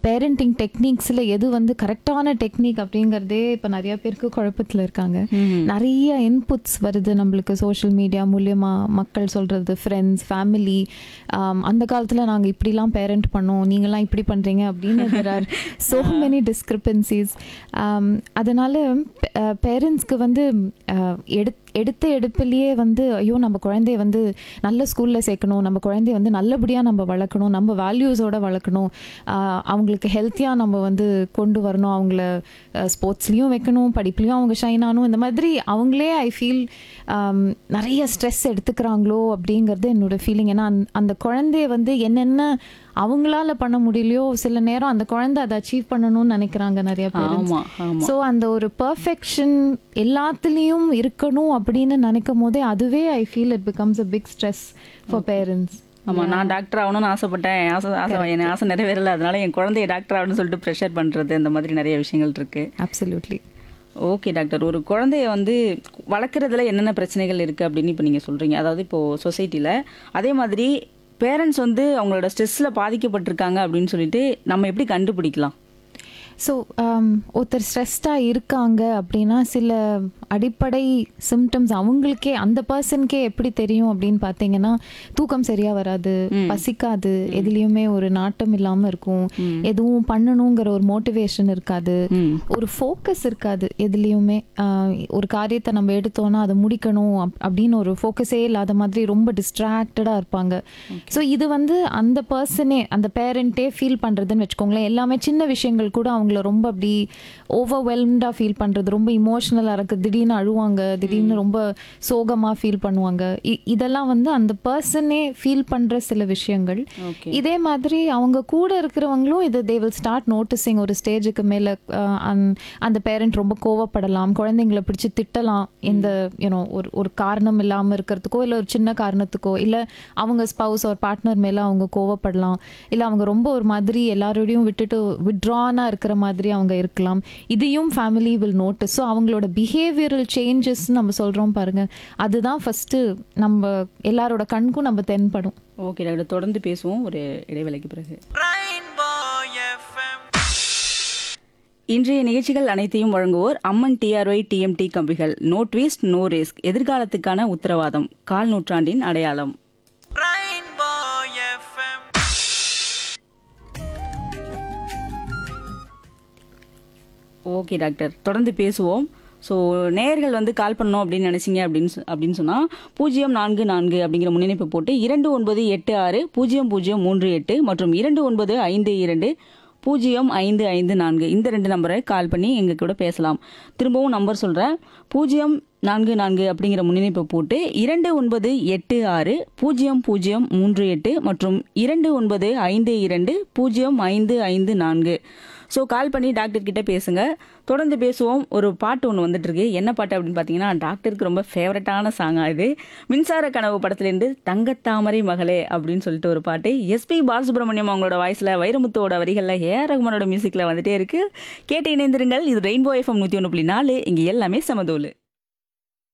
Parenting டெக்னிக்ஸில் எது வந்து கரெக்டான டெக்னிக் அப்படிங்கிறதே இப்போ நிறைய பேருக்கு குழப்பத்தில் இருக்காங்க நிறைய இன்புட்ஸ் வருது நம்மளுக்கு சோஷியல் மீடியா மூலியமா மக்கள் சொல்கிறது ஃப்ரெண்ட்ஸ் ஃபேமிலி அந்த காலத்தில் நாங்கள் இப்படிலாம் பேரண்ட் பண்ணோம் நீங்களாம் இப்படி பண்ணுறீங்க அப்படின்னு there are so many discrepancies um, அதனால பேரண்ட்ஸ்க்கு வந்து uh, எடுத் எடுத்த எடுப்பிலேயே வந்து ஐயோ நம்ம குழந்தைய வந்து நல்ல ஸ்கூலில் சேர்க்கணும் நம்ம குழந்தைய வந்து நல்லபடியாக நம்ம வளர்க்கணும் நம்ம வேல்யூஸோட வளர்க்கணும் ஆஹ் அவங்களுக்கு ஹெல்த்தியாக நம்ம வந்து கொண்டு வரணும் அவங்கள ஸ்போர்ட்ஸ்லேயும் வைக்கணும் படிப்புலேயும் அவங்க ஷைன் ஆகணும் இந்த மாதிரி அவங்களே ஐ ஃபீல் நிறைய ஸ்ட்ரெஸ் எடுத்துக்கிறாங்களோ அப்படிங்கிறது என்னோட ஃபீலிங் ஏன்னா அந்த- அந்த குழந்தைய வந்து என்னென்ன அவங்களால பண்ண முடியலையோ சில நேரம் அந்த குழந்தை அதை அச்சீவ் பண்ணணும்னு நினைக்கிறாங்க நிறைய பேர் ஆமா ஆமா ஸோ அந்த ஒரு பர்ஃபெக்ஷன் எல்லாத்துலேயும் இருக்கணும் அப்படின்னு நினைக்கும் போதே அதுவே I feel it becomes a big stress for parents ஆமா நான் டாக்டர் ஆகணும்னு ஆசைப்பட்டேன் என் ஆசை ஆசை என் ஆசை நிறைவேறல அதனால என் குழந்தைய டாக்டர் ஆகணும்னு சொல்லிட்டு ப்ரெஷர் பண்றது அந்த மாதிரி நிறைய விஷயங்கள் இருக்கு அப்சல்யூட்லி ஓகே டாக்டர் ஒரு குழந்தைய வந்து வளர்க்குறதுல என்னென்ன பிரச்சனைகள் இருக்குது அப்படின்னு இப்போ நீங்கள் சொல்கிறீங்க அதாவது இப்போது சொசைட்டியில் அதே மாதிரி பேரண்ட்ஸ் வந்து அவங்களோட ஸ்ட்ரெஸ்ஸில் பாதிக்கப்பட்டிருக்காங்க அப்படின்னு சொல்லிட்டு நம்ம எப்படி கண்டுபிடிக்கலாம் ஸோ ஒருத்தர் ஸ்ட்ரெஸ்டாக இருக்காங்க அப்படின்னா சில அடிப்படை சிம்டம்ஸ் அவங்களுக்கே அந்த பர்சனுக்கே எப்படி தெரியும் அப்படின்னு பார்த்தீங்கன்னா தூக்கம் சரியாக வராது பசிக்காது எதுலேயுமே ஒரு நாட்டம் இல்லாமல் இருக்கும் எதுவும் பண்ணணுங்கிற ஒரு மோட்டிவேஷன் இருக்காது ம் ஒரு ஃபோக்கஸ் இருக்காது எதுலேயுமே ஆஹ் ஒரு காரியத்தை நம்ம எடுத்தோன்னா அதை முடிக்கணும் அப்- அப்படின்னு ஒரு ஃபோக்கஸே இல்லாத மாதிரி ரொம்ப டிஸ்ட்ராக்டடாக இருப்பாங்க ஸோ இது வந்து அந்த பர்சனே அந்த பேரண்ட்டே ஃபீல் பண்ணுறதுன்னு வச்சுக்கோங்களேன் எல்லாமே சின்ன விஷயங்கள் கூட அவங்கள ரொம்ப அப்படி ஓவர்வெல்ம்டாக ஃபீல் பண்ணுறது ரொம்ப இமோஷ்னலாக இருக்குது திடீர்னு அழுவாங்க திடீர்னு ரொம்ப சோகமாக ஃபீல் பண்ணுவாங்க இ- இதெல்லாம் வந்து அந்த பர்சனே ஃபீல் பண்ணுற சில விஷயங்கள் ஓகே இதே மாதிரி அவங்க கூட இருக்கிறவங்களும் இது தே வில் ஸ்டார்ட் நோட்டிசிங் ஒரு ஸ்டேஜுக்கு மேலே அந்த பேரண்ட் ரொம்ப கோவப்படலாம் குழந்தைங்களை பிடிச்சி திட்டலாம் இந்த யூனோ ஒரு ஒரு காரணம் இல்லாமல் இருக்கிறதுக்கோ இல்லை ஒரு சின்ன காரணத்துக்கோ இல்லை அவங்க ஸ்பவுஸ் ஒரு பார்ட்னர் மேலே அவங்க கோவப்படலாம் இல்லை அவங்க ரொம்ப ஒரு மாதிரி எல்லாரோடையும் விட்டுட்டு விட்ரானாக இருக்கிற மாதிரி அவங்க இருக்கலாம் இதையும் ஃபேமிலி வில் நோட்டிஸ் ஸோ அவங்களோட பிஹேவியரல் சேஞ்சஸ் நம்ம சொல்கிறோம் பாருங்க அதுதான் ஃபஸ்ட்டு நம்ம எல்லாரோட கண்கும் நம்ம தென்படும் ஓகே டாக்டர் தொடர்ந்து பேசுவோம் ஒரு இடைவேளைக்கு பிறகு Rainbow FM. இன்றைய நிகழ்ச்சிகள் அனைத்தையும் வழங்குவோர் அம்மன் டிஆர்ஒய் டிஎம்டி கம்பிகள் நோ ட்விஸ்ட் நோ ரிஸ்க் எதிர்காலத்துக்கான உத்தரவாதம் கால் நூற்றாண்டின் அடையாளம் Rainbow FM. ஓகே டாக்டர் தொடர்ந்து பேசுவோம் ஸோ நேயர்கள் வந்து கால் பண்ணோம் அப்படின்னு நினைச்சீங்க அப்படின்னு சொ- அப்படின்னு சொன்னால் பூஜ்ஜியம் நான்கு நான்கு அப்படிங்கிற முன்னிணைப்பு போட்டு இரண்டு ஒன்பது எட்டு ஆறு பூஜ்ஜியம் பூஜ்ஜியம் மூன்று எட்டு மற்றும் இரண்டு ஒன்பது ஐந்து இரண்டு பூஜ்ஜியம் ஐந்து ஐந்து நான்கு இந்த ரெண்டு நம்பரை கால் பண்ணி எங்க கூட பேசலாம் திரும்பவும் நம்பர் சொல்கிறேன் பூஜ்ஜியம் நான்கு நான்கு அப்படிங்கிற முன்னிணைப்பை போட்டு இரண்டு ஒன்பது எட்டு ஆறு பூஜ்ஜியம் பூஜ்ஜியம் மூன்று எட்டு மற்றும் இரண்டு ஒன்பது ஐந்து இரண்டு பூஜ்ஜியம் ஐந்து ஐந்து நான்கு ஸோ கால் பண்ணி டாக்டர் கிட்ட பேசுங்க தொடர்ந்து பேசுவோம் ஒரு பாட்டு ஒன்று வந்துட்டு இருக்கு என்ன பாட்டு அப்படின்னு பார்த்தீங்கன்னா டாக்டருக்கு ரொம்ப ஃபேவரட்டான சாங்கா இது மின்சார கனவு படத்துலேருந்து தங்கத்தாமரை மகளே அப்படின்னு சொல்லிட்டு ஒரு பாட்டு எஸ்பி பாலசுப்ரமணியம் அவங்களோட வாய்ஸில் வைரமுத்துவோட வரிகளில் ஏஆர் ரகுமானோட மியூசிக்கில் வந்துட்டே இருக்கு கேட்டு இணைந்திருங்கள் இது ரெயின்போ எஃப்எம் நூற்றி ஒன்று புள்ளி நாலு இங்கே எல்லாமே சமதோலு